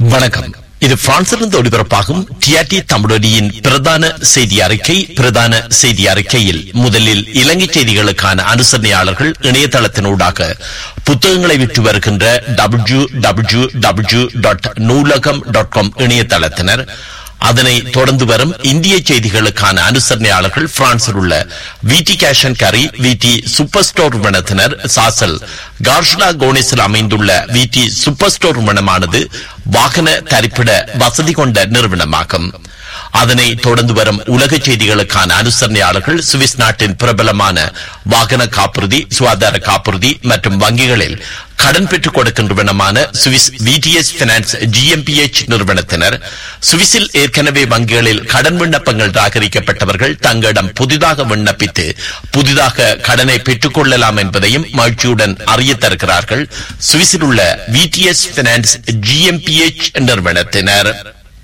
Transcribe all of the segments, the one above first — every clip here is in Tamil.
வணக்கம் இது பிரான்சிலிருந்து ஒளிபரப்பாகும் டிஆர்டி தமிழொலியின் பிரதான செய்தி அறிக்கை பிரதான செய்தி அறிக்கையில் முதலில் இலங்கை செய்திகளுக்கான அனுசரணையாளர்கள் இணையதளத்தினூடாக புத்தகங்களை விற்று வருகின்ற W W W dot Noolaham dot com இணையதளத்தினர் அதனை தொடர்ந்து வரும் இந்திய செய்திகளுக்கான அனுசரணையாளர்கள் பிரான்சில் உள்ள விடி கேஷன் கரி விடி சூப்பர் ஸ்டோர் நிறுவனத்தினர் சாசல் கார்ஷ்லா கோனேஸில் அமைந்துள்ள விடி சூப்பர் ஸ்டோர் நிறுவனமானது வாகன தரிப்பிட வசதி கொண்ட நிறுவனமாகும் அதனை தொடர்ந்து வரும் உலக செய்திகளுக்கான அனுசரணையாளர்கள் சுவிஸ் நாட்டின் பிரபலமான வாகன காப்புறுதி சுகாதார காப்புறுதி மற்றும் வங்கிகளில் கடன் பெற்றுக் கொடுக்கின்றவனமான சுவிஸ் விடிஎஸ் பினான்ஸ் ஜிஎம்பிஎச் நிறுவனத்தினர் சுவிஸில் ஏற்கனவே வங்கிகளில் கடன் விண்ணப்பங்கள் ராகரிக்கப்பட்டவர்கள் தங்களிடம் புதிதாக விண்ணப்பித்து புதிதாக கடனை பெற்றுக் கொள்ளலாம் என்பதையும் மகிழ்ச்சியுடன் அறிய தருகிறார்கள் சுவிஸில் உள்ள விடிஎஸ் பினான்ஸ் ஜிஎம்பிஎச் நிறுவனத்தினர்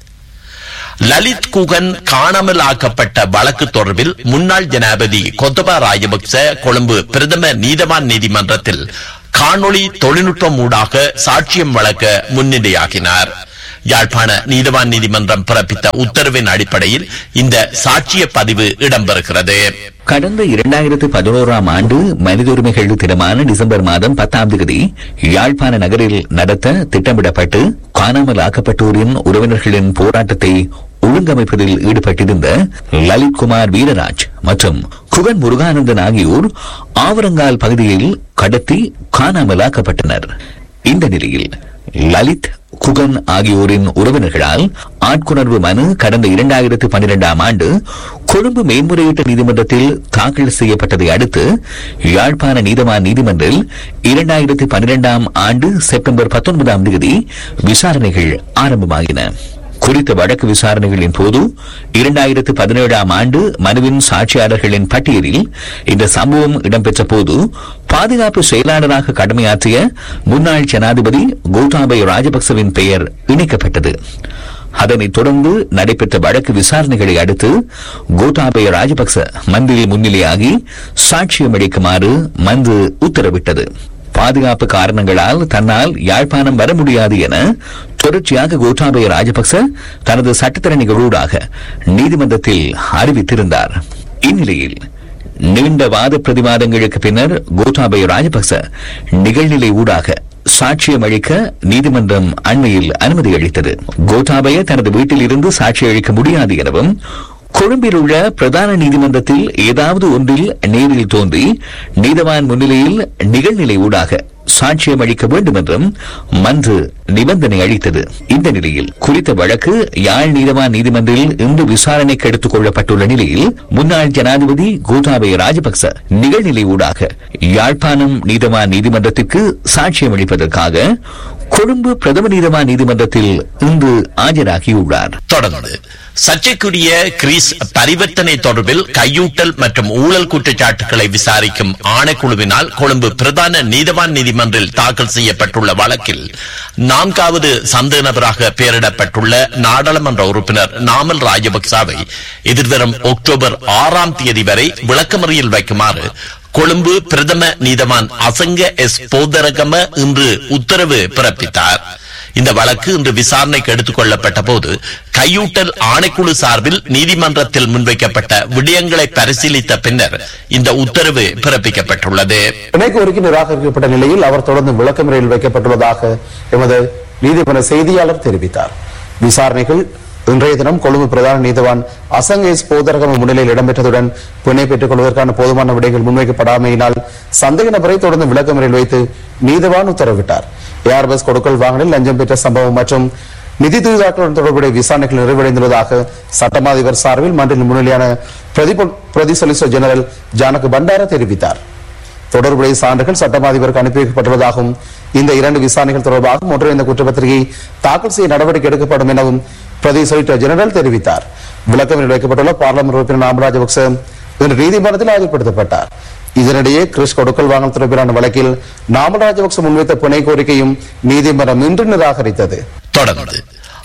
லலித் குகன் காணாமல் ஆக்கப்பட்ட வழக்கு தொடர்பில் முன்னாள் ஜனாபதி கொத்தபா ராஜபக்ச கொழும்பு பிரதம நீதவான் நீதிமன்றத்தில் காணொளி தொழில்நுட்பம் ஊடாக சாட்சியம் வழங்க முன்னிலையாகினார் யாழ்ப்பாண நீதவான் நீதிமன்றம் பிறப்பித்த உத்தரவின் அடிப்படையில் இந்த சாட்சிய பதிவு இடம்பெறுகிறது கடந்த இரண்டாயிரத்து பதினோராம் ஆண்டு மனித உரிமைகள் தினமான டிசம்பர் மாதம் பத்தாம் தேதி யாழ்ப்பாண நகரில் நடத்த திட்டமிடப்பட்டு காணாமல் ஆக்கப்பட்டோரின் உறவினர்களின் போராட்டத்தை ஒழுங்கமைப்பதில் ஈடுபட்டிருந்த லலித் குமார் வீரராஜ் மற்றும் குகன் முருகானந்தன் ஆகியோர் ஆவரங்கால் பகுதியில் கடத்தி காணாமலாக்கப்பட்டனர் இந்த நிலையில் லலித் குகன் ஆகியோரின் உறவினர்களால் ஆட்கொணர்வு மனு கடந்த இரண்டாயிரத்து பன்னிரெண்டாம் ஆண்டு கொழும்பு மேன்முறையீட்டு நீதிமன்றத்தில் தாக்கல் செய்யப்பட்டதை அடுத்து யாழ்ப்பாண நீதவான் நீதிமன்றில் இரண்டாயிரத்து பன்னிரெண்டாம் ஆண்டு செப்டம்பர் பத்தொன்பதாம் தேதி விசாரணைகள் ஆரம்பமாகின குறித்த வழக்கு விசாரணைகளின் போது இரண்டாயிரத்து பதினேழாம் ஆண்டு மனுவின் சாட்சியாளர்களின் பட்டியலில் இந்த சம்பவம் இடம்பெற்ற போது பாதுகாப்பு செயலாளராக கடமையாற்றிய முன்னாள் ஜனாதிபதி கோட்டாபய ராஜபக்சவின் பெயர் இணைக்கப்பட்டது அதனைத் தொடர்ந்து நடைபெற்ற வழக்கு விசாரணைகளை அடுத்து கோட்டாபய ராஜபக்ச மந்திரில் முன்னிலையாகி சாட்சியம் அளிக்குமாறு மந்து உத்தரவிட்டது பாதுகாப்பு காரணங்களால் தன்னால் யாழ்ப்பாணம் வர முடியாது என தொடர்ச்சியாக கோட்டாபய ராஜபக்ச தனது சட்டத்தரணிகளூடாக நீதிமன்றத்தில் அறிவித்திருந்தார் இந்நிலையில் நீண்ட வாத பிரதிவாதங்களுக்கு பின்னர் கோட்டாபய ராஜபக்ச நிகழ்நிலை ஊடாக சாட்சியம் அளிக்க நீதிமன்றம் அண்மையில் அனுமதி அளித்தது கோட்டாபய தனது வீட்டில் இருந்து சாட்சி அளிக்க முடியாது எனவும் கொழும்பில் உள்ள பிரதான நீதிமன்றத்தில் ஏதாவது ஒன்றில் நேரில் தோன்றி நீதவான் முன்னிலையில் நிகழ்நிலை ஊடாக சாட்சியம் அளிக்க வேண்டும் என்றும் மன்று நிபந்தனை அளித்தது இந்த நிலையில் குறித்த வழக்கு யாழ் நீதவான் நீதிமன்றில் இன்று விசாரணைக்கு எடுத்துக் கொள்ளப்பட்டுள்ள நிலையில் முன்னாள் ஜனாதிபதி கோட்டாபய ராஜபக்ச நிகழ்நிலை ஊடாக யாழ்ப்பாணம் நீதவான் நீதிமன்றத்திற்கு சாட்சியம் அளிப்பதற்காக கொழும்பு பிரதம நீதவான் நீதிமன்றத்தில் இன்று ஆஜராகியுள்ளார் தொடர்ந்து சர்ச்சைக்குரிய கிரீஸ் பரிவர்த்தனை தொடர்பில் கையூட்டல் மற்றும் ஊழல் குற்றச்சாட்டுகளை விசாரிக்கும் ஆணைக்குழுவினால் கொழும்பு பிரதான நீதவான் நீதிமன்றில் தாக்கல் செய்யப்பட்டுள்ள வழக்கில் நான்காவது சந்தேக நபராக பெயரிடப்பட்டுள்ள நாடாளுமன்ற உறுப்பினர் நாமல் ராஜபக்சாவை எதிர்வரும் அக்டோபர் ஆறாம் தேதி வரை விளக்கமறியல் வைக்குமாறு கொழும்பு பிரதம நீதவான் அசங்க எஸ் போதரகம இன்று உத்தரவு பிறப்பித்தார் இந்த வழக்கு இன்று விசாரணைக்கு எடுத்துக் கொள்ளப்பட்ட போது கையூட்டல் ஆணைக்குழு சார்பில் நீதிமன்றத்தில் முன்வைக்கப்பட்ட விடயங்களை பரிசீலித்த பின்னர் இந்த உத்தரவு பிறப்பிக்கப்பட்டுள்ளது பிணை கோரிக்கை நிராகரிக்கப்பட்ட நிலையில் அவர் தொடர்ந்து விளக்கமறையில் வைக்கப்பட்டுள்ளதாக எமது நீதிமன்ற செய்தியாளர் தெரிவித்தார் விசாரணைகள் இன்றைய தினம் கொழும்பு பிரதான நீதவான் அசங்கேஸ் போதரகம முன்னிலையில் இடம்பெற்றதுடன் பிணை பெற்றுக் கொள்வதற்கான போதுமான விடயங்கள் முன்வைக்கப்படாமையினால் சந்தேக நபரை தொடர்ந்து விளக்கமறையில் வைத்து நீதவான் உத்தரவிட்டார் ஏர்பஸ் கொடுக்கல் வாங்கலில் லஞ்சம் பெற்ற சம்பவம் மற்றும் நிதி தூதாக்களுடன் தொடர்புடைய விசாரணைகள் நிறைவடைந்துள்ளதாக சட்டமா அதிபர் சார்பில் மன்றில் முன்னிலையான பிரதி பிரதி சொலிசிட்டர் ஜெனரல் ஜானகு பண்டார தெரிவித்தார் தொடர்புடைய சான்றுகள் சட்டமா அதிபருக்கு அனுப்பி வைக்கப்பட்டுள்ளதாகவும் இந்த இரண்டு விசாரணைகள் தொடர்பாக ஒன்றிணைந்த குற்றப்பத்திரிகை தாக்கல் செய்ய நடவடிக்கை எடுக்கப்படும் எனவும் பிரதி சொலிசிட்டர் ஜெனரல் தெரிவித்தார் விளக்கம் வைக்கப்பட்டுள்ள பார்லமெண்ட் உறுப்பினர் நாம ராஜபக்ச இன்று நீதிமன்றத்தில் ஆஜர்படுத்தப்பட்டார் இதனிடையே கிறிஸ் கொடுக்கல் வாங்கல் தொடர்பிலான வழக்கில் நாமல் ராஜபக்ச முன்வைத்த பிணை கோரிக்கையும் நீதிமன்றம் இன்று நிராகரித்தது தொடர்ந்து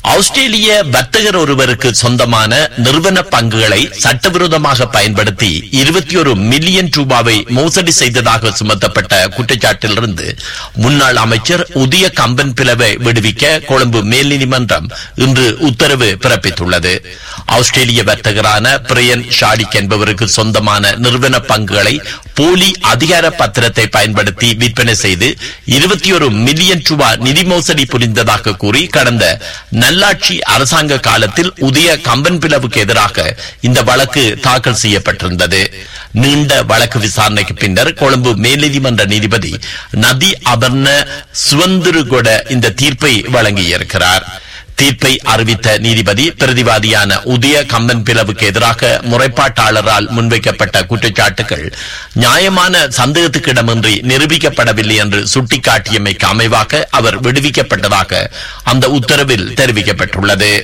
ஆஸ்திரேலிய வர்த்தகர் ஒருவருக்கு சொந்தமான நிறுவன பங்குகளை சட்டவிரோதமாக பயன்படுத்தி இருபத்தி ஒரு மில்லியன் ரூபாவை மோசடி செய்ததாக சுமத்தப்பட்ட குற்றச்சாட்டிலிருந்து முன்னாள் அமைச்சர் உதய கம்பன் பிளவை விடுவிக்க கொழும்பு மேல் நீதிமன்றம் இன்று உத்தரவு பிறப்பித்துள்ளது ஆஸ்திரேலிய வர்த்தகரான பிரியன் ஷாடிக் என்பவருக்கு சொந்தமான நிறுவன பங்குகளை போலி அதிகார பத்திரத்தை பயன்படுத்தி விற்பனை செய்து இருபத்தி ஒரு மில்லியன் ரூபாய் நிதி மோசடி புரிந்ததாக கூறி கடந்த நல்லாட்சி அரசாங்க காலத்தில் உதய கம்பன் பிளவுக்கு எதிராக இந்த வழக்கு தாக்கல் செய்யப்பட்டிருந்தது நீண்ட வழக்கு விசாரணைக்கு பின்னர் கொழும்பு மேல்நீதிமன்ற நீதிபதி நதி அபர்ண சுவந்திருகொட இந்த தீர்ப்பை வழங்கியிருக்கிறார் தீர்ப்பை அறிவித்த நீதிபதி பிரதிவாதியான உதய கம்பன் பிளவுக்கு எதிராக முறைப்பாட்டாளரால் முன்வைக்கப்பட்ட குற்றச்சாட்டுகள் நியாயமான சந்தேகத்துக்கிடமின்றி நிரூபிக்கப்படவில்லை என்று சுட்டிக்காட்டியமைக்கு அமைவாக அவர் விடுவிக்கப்பட்டதாக அந்த உத்தரவில் தெரிவிக்கப்பட்டுள்ளது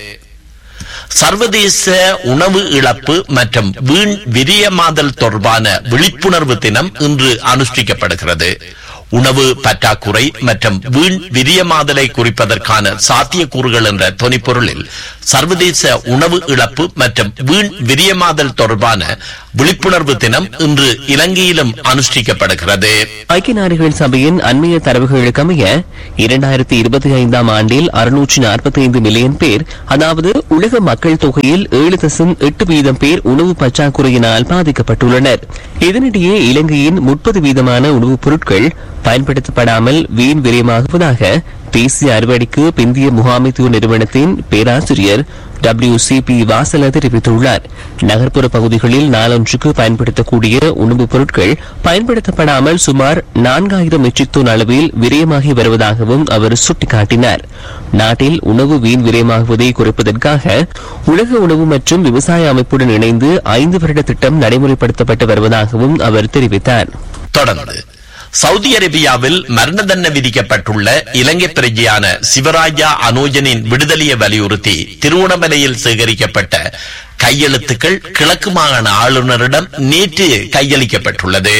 சர்வதேச உணவு இழப்பு மற்றும் வீண் விரியமாதல் தொடர்பான விழிப்புணர்வு தினம் இன்று அனுஷ்டிக்கப்படுகிறது உணவு பற்றாக்குறை மற்றும் வீண் விரியமாதலை குறிப்பதற்கான சாத்தியக்கூறுகள் என்ற தொனிப்பொருளில் சர்வதேச உணவு இழப்பு மற்றும் வீண் விரியமாதல் தொடர்பான விழிப்புணர்வு தினம் இன்று இலங்கையிலும் அனுஷ்டிக்கப்படுகிறது ஐக்கிய நாடுகள் சபையின் அண்மைய தரவுகளுக்கு அமைய இரண்டாயிரத்தி இருபத்தி ஐந்தாம் ஆண்டில் அறுநூற்றி நாற்பத்தி ஐந்து மில்லியன் பேர் அதாவது உலக மக்கள் தொகையில் ஏழு தசம் எட்டு வீதம் பேர் உணவு பற்றாக்குறையினால் பாதிக்கப்பட்டுள்ளனர் இதனிடையே இலங்கையின் முப்பது வீதமான உணவுப் பொருட்கள் பயன்படுத்தப்படாமல் வீண் விரயமாகுவதாக தேசிய அறுவடைக்கு பிந்திய முகாமைத்துவ நிறுவனத்தின் பேராசிரியர் டபிள்யூ சி பி வாசல தெரிவித்துள்ளார் நகர்ப்புற பகுதிகளில் நாளொன்றுக்கு பயன்படுத்தக்கூடிய உணவுப் பொருட்கள் பயன்படுத்தப்படாமல் சுமார் நான்காயிரம் மெட்ரிக் டன் அளவில் விரயமாகி வருவதாகவும் அவர் சுட்டிக்காட்டினார் நாட்டில் உணவு வீண் விரயமாகுவதை குறைப்பதற்காக உலக உணவு மற்றும் விவசாய அமைப்புடன் இணைந்து ஐந்து வருட திட்டம் நடைமுறைப்படுத்தப்பட்டு வருவதாகவும் அவர் தெரிவித்தார் தொடர்ந்து சவுதி அரேபியாவில் மரண தண்டனை விதிக்கப்பட்டுள்ள இலங்கை பிரஜையான சிவராஜா அனோஜனின் விடுதலையை வலியுறுத்தி திருவோணமலையில் சேகரிக்கப்பட்ட கையெழுத்துக்கள் கிழக்கு மாகாண ஆளுநரிடம் நேற்று கையளிக்கப்பட்டுள்ளது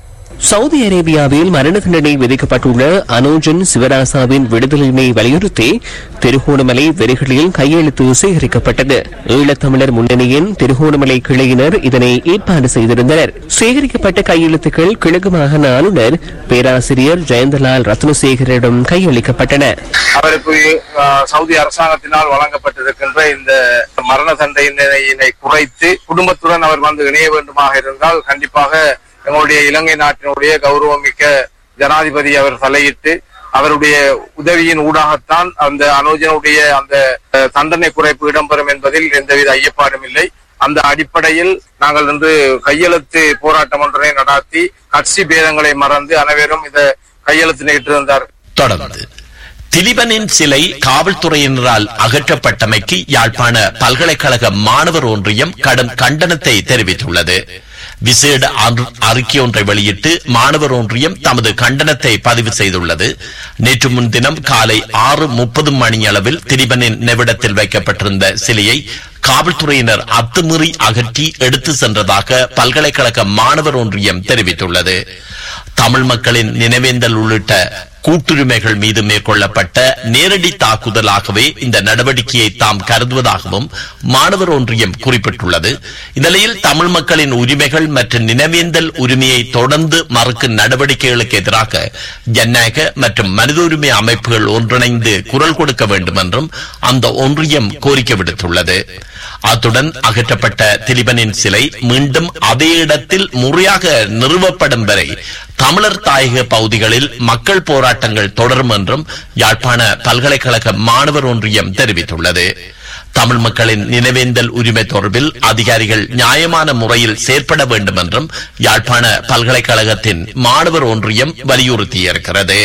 சவுதி அரேபியாவில் மரண தண்டனை விதிக்கப்பட்டுள்ள அனோஜன் சிவராசாவின் விடுதலையினை வலியுறுத்தி திருகோணமலை வெறிகளில் கையெழுத்து சேகரிக்கப்பட்டது ஈழத்தமிழர் முன்னணியின் திருகோணமலை கிளையினர் இதனை ஏற்பாடு செய்திருந்தனர் சேகரிக்கப்பட்ட கையெழுத்துக்கள் கிழக்கு மாகாண ஆளுநர் பேராசிரியர் ஜெயந்தலால் ரத்னசேகரிடம் கையளிக்கப்பட்டன அவருக்கு அஹ், சவுதி அரசாங்கத்தினால் வழங்கப்பட்டிருக்கின்ற இந்த மரண தண்டனையினை குறைத்து குடும்பத்துடன் அவர் வந்து இணைய வேண்டுமாக இருந்தால் கண்டிப்பாக எங்களுடைய இலங்கை நாட்டினுடைய கௌரவமிக்க ஜனாதிபதி அவர் தலையிட்டு அவருடைய உதவியின் ஊடாகத்தான் அந்த அனோஜனுடைய அந்த அஹ், தண்டனை குறைப்பு இடம்பெறும் என்பதில் எந்தவித ஐயப்பாடும் இல்லை அந்த அடிப்படையில் நாங்கள் இன்று கையெழுத்து போராட்டம் ஒன்றை நடாத்தி கட்சி பேதங்களை மறந்து அனைவரும் இந்த கையெழுத்தினை இட்டிருந்தார் தொடர்ந்து திலிபனின் சிலை காவல்துறையினரால் அகற்றப்பட்டமைக்கு யாழ்ப்பாண பல்கலைக்கழக மாணவர் ஒன்றியம் கடும் கண்டனத்தை தெரிவித்துள்ளது விசேட அறு- அறிக்கை ஒன்றை வெளியிட்டு மாணவர் ஒன்றியம் தமது கண்டனத்தை பதிவு செய்துள்ளது நேற்று முன்தினம் காலை ஆறு முப்பது மணியளவில் திலிபனின் நிமிடத்தில் வைக்கப்பட்டிருந்த சிலையை காவல்துறையினர் அத்துமீறி அகற்றி எடுத்து சென்றதாக பல்கலைக்கழக மாணவர் ஒன்றியம் தெரிவித்துள்ளது தமிழ் மக்களின் நினைவேந்தல் உள்ளிட்ட கூட்டுரிமைகள் மீது மேற்கொள்ளப்பட்ட நேரடி தாக்குதலாகவே இந்த நடவடிக்கையை தாம் கருதுவதாகவும் மாணவர் ஒன்றியம் குறிப்பிட்டுள்ளது இந்நிலையில் தமிழ் மக்களின் உரிமைகள் மற்றும் நினைவேந்தல் உரிமையை தொடர்ந்து மறுக்கும் நடவடிக்கைகளுக்கு எதிராக ஜனநாயக மற்றும் மனித உரிமை அமைப்புகள் ஒன்றிணைந்து குரல் கொடுக்க வேண்டும் என்றும் அந்த ஒன்றியம் கோரிக்கை விடுத்துள்ளது அத்துடன் அகற்றப்பட்ட திலிபனின் சிலை மீண்டும் அதே இடத்தில் முறையாக நிறுவப்படும் வரை தமிழர் தாயக பகுதிகளில் மக்கள் போராட்டங்கள் தொடரும் என்றும் யாழ்ப்பாண பல்கலைக்கழக மாணவர் ஒன்றியம் தெரிவித்துள்ளது தமிழ் மக்களின் நினைவேந்தல் உரிமை தொடர்பில் அதிகாரிகள் நியாயமான முறையில் செயற்பட வேண்டும் என்றும் யாழ்ப்பாண பல்கலைக்கழகத்தின் மாணவர் ஒன்றியம் வலியுறுத்தியிருக்கிறது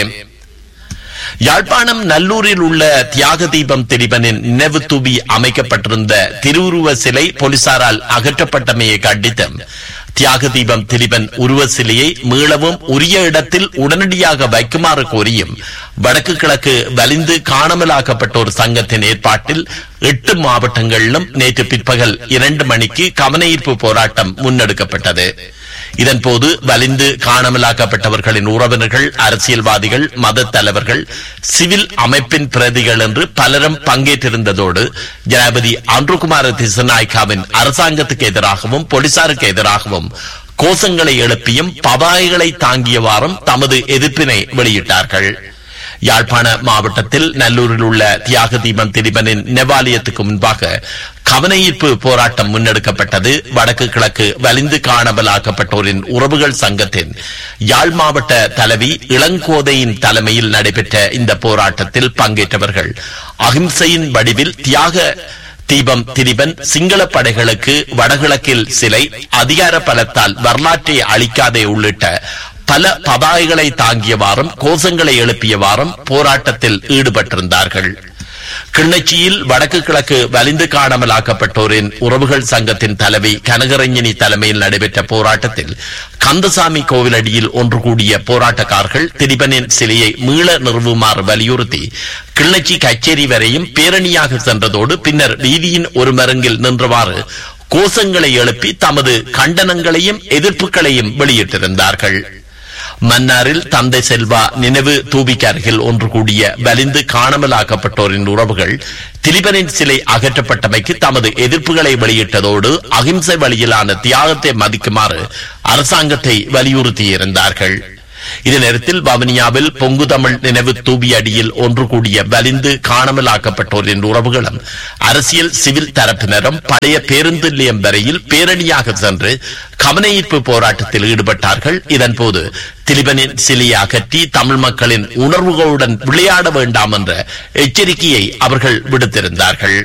யாழ்ப்பாணம் நல்லூரில் உள்ள தியாக தீபம் திரிபனின் நினைவு தூவி அமைக்கப்பட்டிருந்த திருவுருவ சிலை போலீசாரால் அகற்றப்பட்டமையை கண்டித்தும் தியாக தீபம் திரிபன் உருவ சிலையை மீளவும் உரிய இடத்தில் உடனடியாக வைக்குமாறு கோரியும் வடக்கு கிழக்கு வலிந்து காணாமலாக்கப்பட்டோர் சங்கத்தின் ஏற்பாட்டில் எட்டு மாவட்டங்களிலும் நேற்று பிற்பகல் இரண்டு மணிக்கு கவனஈர்ப்பு போராட்டம் முன்னெடுக்கப்பட்டது இதன்போது வலிந்து காணாமலாக்கப்பட்டவர்களின் உறவினர்கள் அரசியல்வாதிகள் மத தலைவர்கள் சிவில் அமைப்பின் பிரதிகள் என்று பலரும் பங்கேற்றிருந்ததோடு ஜனாபதி அன்றுகுமார திசநாய்க்காவின் அரசாங்கத்துக்கு எதிராகவும் போலீசாருக்கு எதிராகவும் கோஷங்களை எழுப்பியும் பதாகைகளை தாங்கியவாறும் தமது எதிர்ப்பினை வெளியிட்டார்கள் யாழ்ப்பாண மாவட்டத்தில் நல்லூரில் உள்ள தியாக தீபம் திரிபனின் நெவாலயத்துக்கு முன்பாக கவனஈர்ப்பு போராட்டம் முன்னெடுக்கப்பட்டது வடக்கு கிழக்கு வலிந்து காணாமலாக்கப்பட்டோரின் உறவுகள் சங்கத்தின் யாழ் மாவட்ட தலைவி இளங்கோதையின் தலைமையில் நடைபெற்ற இந்த போராட்டத்தில் பங்கேற்றவர்கள் அகிம்சையின் வடிவில் தியாக தீபம் திரிபன் சிங்கள படைகளுக்கு வடகிழக்கில் சிலை அதிகார பலத்தால் வரலாற்றை அளிக்காதே உள்ளிட்ட பல பதாகைகளை தாங்கியவாறும் கோஷங்களை எழுப்பியவாறும் போராட்டத்தில் ஈடுபட்டிருந்தார்கள் கிண்ணச்சியில் வடக்கு கிழக்கு வலிந்து காணாமலாக்கப்பட்டோரின் உறவுகள் சங்கத்தின் தலைவி கனகரஞ்சினி தலைமையில் நடைபெற்ற போராட்டத்தில் கந்தசாமி கோவிலடியில் ஒன்று கூடிய போராட்டக்காரர்கள் திரிபனின் சிலையை மீள நிறுவுமாறு வலியுறுத்தி கிள்ளச்சி கச்சேரி வரையும் பேரணியாக சென்றதோடு பின்னர் வீதியின் ஒரு மருங்கில் நின்றவாறு கோஷங்களை எழுப்பி தமது கண்டனங்களையும் எதிர்ப்புகளையும் வெளியிட்டிருந்தார்கள் மன்னாரில் தந்தை செல்வா நினைவு தூபிக்கு அருகில் ஒன்று கூடிய வலிந்து காணாமலாக்கப்பட்டோரின் உறவுகள் திலிபனின் சிலை அகற்றப்பட்டமைக்கு தமது எதிர்ப்புகளை வெளியிட்டதோடு அகிம்சை வழியிலான தியாகத்தை மதிக்குமாறு அரசாங்கத்தை வலியுறுத்தியிருந்தார்கள் இதே நேரத்தில் வவுனியாவில் பொங்கு தமிழ் நினைவு தூபி அடியில் ஒன்று கூடிய வலிந்து காணாமலாக்கப்பட்டோரின் உறவுகளும் அரசியல் சிவில் தரப்பினரும் பழைய பேருந்து நிலையம் வரையில் பேரணியாக சென்று கவனஈர்ப்பு போராட்டத்தில் ஈடுபட்டார்கள் இதன்போது திலிபனின் சிலையை அகற்றி தமிழ் மக்களின் உணர்வுகளுடன் விளையாட வேண்டாம் என்ற எச்சரிக்கையை அவர்கள் விடுத்திருந்தார்கள்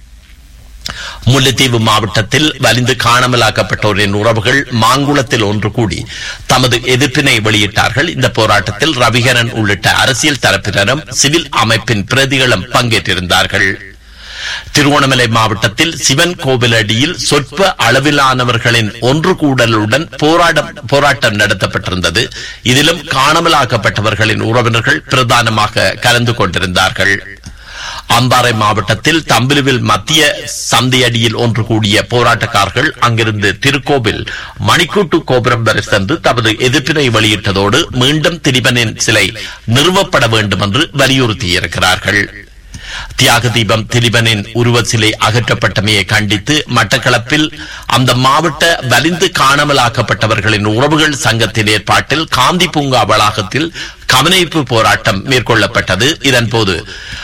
முல்லைத்தீவு மாவட்டத்தில் வலிந்து காணாமலாக்கப்பட்டோரின் உறவுகள் மாங்குளத்தில் ஒன்று கூடி தமது எதிர்ப்பினை வெளியிட்டார்கள் இந்த போராட்டத்தில் ரவிகரன் உள்ளிட்ட அரசியல் தரப்பினரும் சிவில் அமைப்பின் பிரதிகளும் பங்கேற்றிருந்தார்கள் திருவோணமலை மாவட்டத்தில் சிவன் கோவிலடியில் சொற்ப அளவிலானவர்களின் ஒன்று கூடலுடன் போராட்டம் போராட்டம் நடத்தப்பட்டிருந்தது இதிலும் காணாமலாக்கப்பட்டவர்களின் உறவினர்கள் பிரதானமாக கலந்து கொண்டிருந்தார்கள் அம்பாறை மாவட்டத்தில் தம்பிலுவில் மத்திய சந்தையடியில் ஒன்று கூடிய போராட்டக்காரர்கள் அங்கிருந்து திருக்கோவில் மணிக்கூட்டு கோபுரம் வரை சென்று தமது எதிர்ப்பினை வெளியிட்டதோடு மீண்டும் திரிபனின் சிலை நிறுவப்பட வேண்டும் என்று வலியுறுத்தியிருக்கிறார்கள் தியாக தீபம் திலிபனின் உருவ சிலை அகற்றப்பட்டமையை கண்டித்து மட்டக்களப்பில் அந்த மாவட்ட வலிந்து காணாமலாக்கப்பட்டவர்களின் உறவுகள் சங்கத்தின் ஏற்பாட்டில் காந்தி பூங்கா வளாகத்தில் கவனிப்பு போராட்டம் மேற்கொள்ளப்பட்டது இதன்போது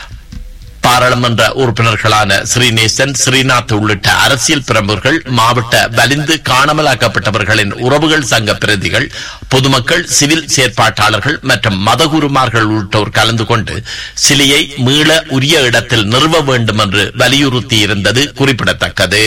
பாராளுமன்ற உறுப்பினர்களான ஸ்ரீநேசன் ஸ்ரீநாத் உள்ளிட்ட அரசியல் பிரமுகர்கள் மாவட்ட வலிந்து காணாமலாக்கப்பட்டவர்களின் உறவுகள் சங்க பிரதிகள் பொதுமக்கள் சிவில் செயற்பாட்டாளர்கள் மற்றும் மதகுருமார்கள் உள்ளிட்டோர் கலந்து கொண்டு சிலையை மீள உரிய இடத்தில் நிறுவ வேண்டும் என்று வலியுறுத்தி இருந்தது குறிப்பிடத்தக்கது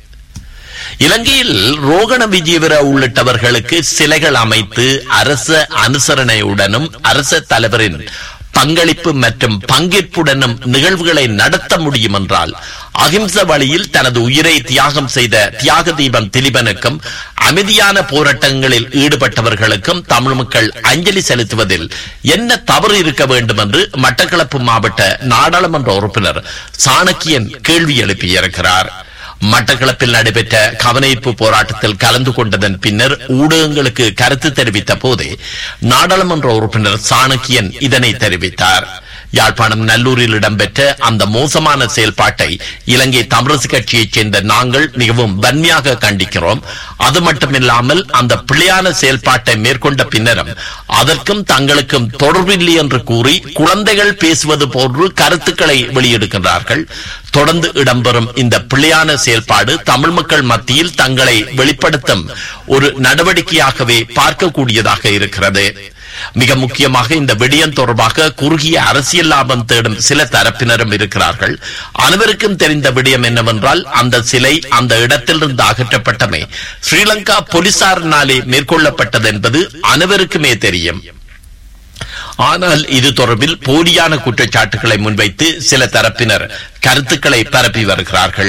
இலங்கையில் ரோகண விஜயவீர உள்ளிட்டவர்களுக்கு சிலைகள் அமைத்து அரச அனுசரணையுடனும் அரச தலைவரின் பங்களிப்பு மற்றும் பங்கேற்புடனும் நிகழ்வுகளை நடத்த முடியும் என்றால் அகிம்ச வழியில் தனது உயிரை தியாகம் செய்த தியாக தீபம் திலிபனுக்கும் அமைதியான போராட்டங்களில் ஈடுபட்டவர்களுக்கும் தமிழ் மக்கள் அஞ்சலி செலுத்துவதில் என்ன தவறு இருக்க வேண்டும் என்று மட்டக்களப்பு மாவட்ட நாடாளுமன்ற உறுப்பினர் சாணக்கியன் கேள்வி எழுப்பியிருக்கிறார் மட்டக்களப்பில் நடைபெற்ற கவனஈர்ப்பு போராட்டத்தில் கலந்து கொண்டதன் பின்னர் ஊடகங்களுக்கு கருத்து தெரிவித்த போதே நாடாளுமன்ற உறுப்பினர் சாணக்கியன் இதனை தெரிவித்தார் யாழ்ப்பாணம் நல்லூரில் இடம்பெற்ற அந்த மோசமான செயல்பாட்டை இலங்கை தமிழரசு கட்சியைச் சேர்ந்த நாங்கள் மிகவும் வன்மையாக கண்டிக்கிறோம் அது மட்டுமில்லாமல் அந்த பிழையான செயல்பாட்டை மேற்கொண்ட பின்னரும் அதற்கும் தங்களுக்கும் தொடர்பில்லை என்று கூறி குழந்தைகள் பேசுவது போன்று கருத்துக்களை வெளியிடுகின்றார்கள் தொடர்ந்து இடம்பெறும் இந்த பிழையான செயல்பாடு தமிழ் மக்கள் மத்தியில் தங்களை வெளிப்படுத்தும் ஒரு நடவடிக்கையாகவே பார்க்கக்கூடியதாக இருக்கிறது மிக முக்கியமாக இந்த விடயம் தொடர்பாக குறுகிய அரசியல் லாபம் தேடும் சில தரப்பினரும் இருக்கிறார்கள் அனைவருக்கும் தெரிந்த விடயம் என்னவென்றால் அந்த சிலை அந்த இடத்திலிருந்து அகற்றப்பட்டமை ஸ்ரீலங்கா போலீசாரினாலே மேற்கொள்ளப்பட்டது என்பது அனைவருக்குமே தெரியும் ஆனால் இது தொடர்பில் போலியான குற்றச்சாட்டுகளை முன்வைத்து சில தரப்பினர் கருத்துக்களை பரப்பி வருகிறார்கள்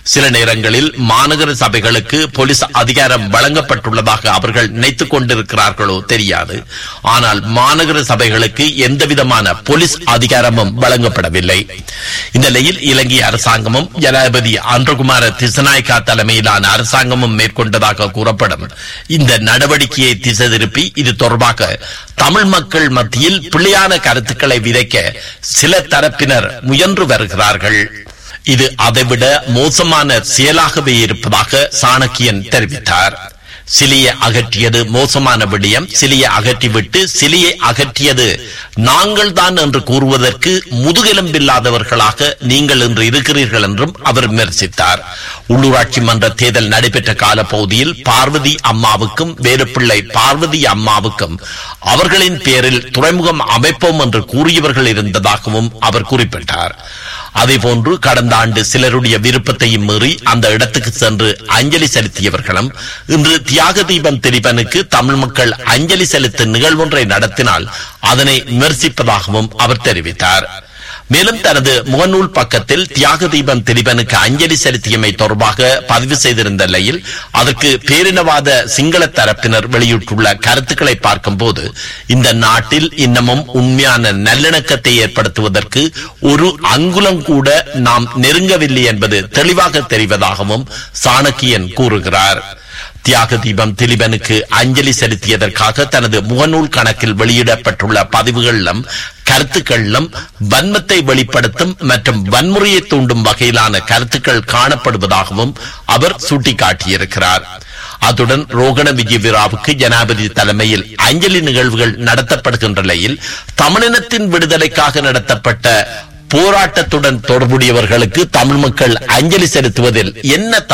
சில நேரங்களில் மாநகர சபைகளுக்கு போலீஸ் அதிகாரம் வழங்கப்பட்டுள்ளதாக அவர்கள் நினைத்துக் கொண்டிருக்கிறார்களோ தெரியாது ஆனால் மாநகர சபைகளுக்கு எந்தவிதமான போலீஸ் அதிகாரமும் வழங்கப்படவில்லை இந்த நிலையில் இலங்கை அரசாங்கமும் ஜனாதிபதி அன்றகுமார திசநாயக்கா தலைமையிலான அரசாங்கமும் மேற்கொண்டதாக கூறப்படும் இந்த நடவடிக்கையை திசை திருப்பி இது தொடர்பாக தமிழ் மக்கள் மத்தியில் பிள்ளையான கருத்துக்களை விதைக்க சில தரப்பினர் முயன்று வருகிறார்கள் இது அதைவிட மோசமான செயலாகவே இருப்பதாக சாணக்கியன் தெரிவித்தார் சிலியை அகற்றியது மோசமான விடயம் சிலியை அகற்றிவிட்டு சிலியை அகற்றியது நாங்கள் தான் என்று கூறுவதற்கு முதுகெலும்பில்லாதவர்களாக நீங்கள் இன்று இருக்கிறீர்கள் என்றும் அவர் விமர்சித்தார் உள்ளூராட்சி மன்ற தேர்தல் நடைபெற்ற காலப்பகுதியில் பார்வதி அம்மாவுக்கும் வேலுப்பிள்ளை பார்வதி அம்மாவுக்கும் அவர்களின் பேரில் துறைமுகம் அமைப்போம் என்று கூறியவர்கள் இருந்ததாகவும் அவர் குறிப்பிட்டார் அதேபோன்று கடந்த ஆண்டு சிலருடைய விருப்பத்தையும் மீறி அந்த இடத்துக்கு சென்று அஞ்சலி செலுத்தியவர்களும் இன்று தியாக தீபம் திரிபனுக்கு தமிழ் மக்கள் அஞ்சலி செலுத்தும் நிகழ்வொன்றை நடத்தினால் அதனை விமர்சிப்பதாகவும் அவர் தெரிவித்தார் மேலும் தனது முகநூல் பக்கத்தில் தியாக தீபம் திரிபனுக்கு அஞ்சலி செலுத்தியமை தொடர்பாக பதிவு செய்திருந்த நிலையில் அதற்கு பேரினவாத சிங்கள தரப்பினர் வெளியிட்டுள்ள கருத்துக்களை பார்க்கும்போது இந்த நாட்டில் இன்னமும் உண்மையான நல்லிணக்கத்தை ஏற்படுத்துவதற்கு ஒரு அங்குலம் கூட நாம் நெருங்கவில்லை என்பது தெளிவாக தெரிவதாகவும் சாணக்கியன் கூறுகிறார் தியாக தீபம் திலீபனுக்கு அஞ்சலி செலுத்தியதற்காக தனது முகநூல் கணக்கில் வெளியிடப்பட்டுள்ள பதிவுகளிலும் கருத்துக்களிலும் வன்மத்தை வெளிப்படுத்தும் மற்றும் வன்முறையை தூண்டும் வகையிலான கருத்துக்கள் காணப்படுவதாகவும் அவர் சுட்டிக்காட்டியிருக்கிறார் அத்துடன் ரோகண விஜயவீராவுக்கு ஜனாதிபதி தலைமையில் அஞ்சலி நிகழ்வுகள் நடத்தப்படுகின்ற நிலையில் தமிழினத்தின் விடுதலைக்காக நடத்தப்பட்ட போராட்டத்துடன் தொடர்புடையவர்களுக்கு தமிழ் மக்கள் அஞ்சலி செலுத்துவதில் என்ன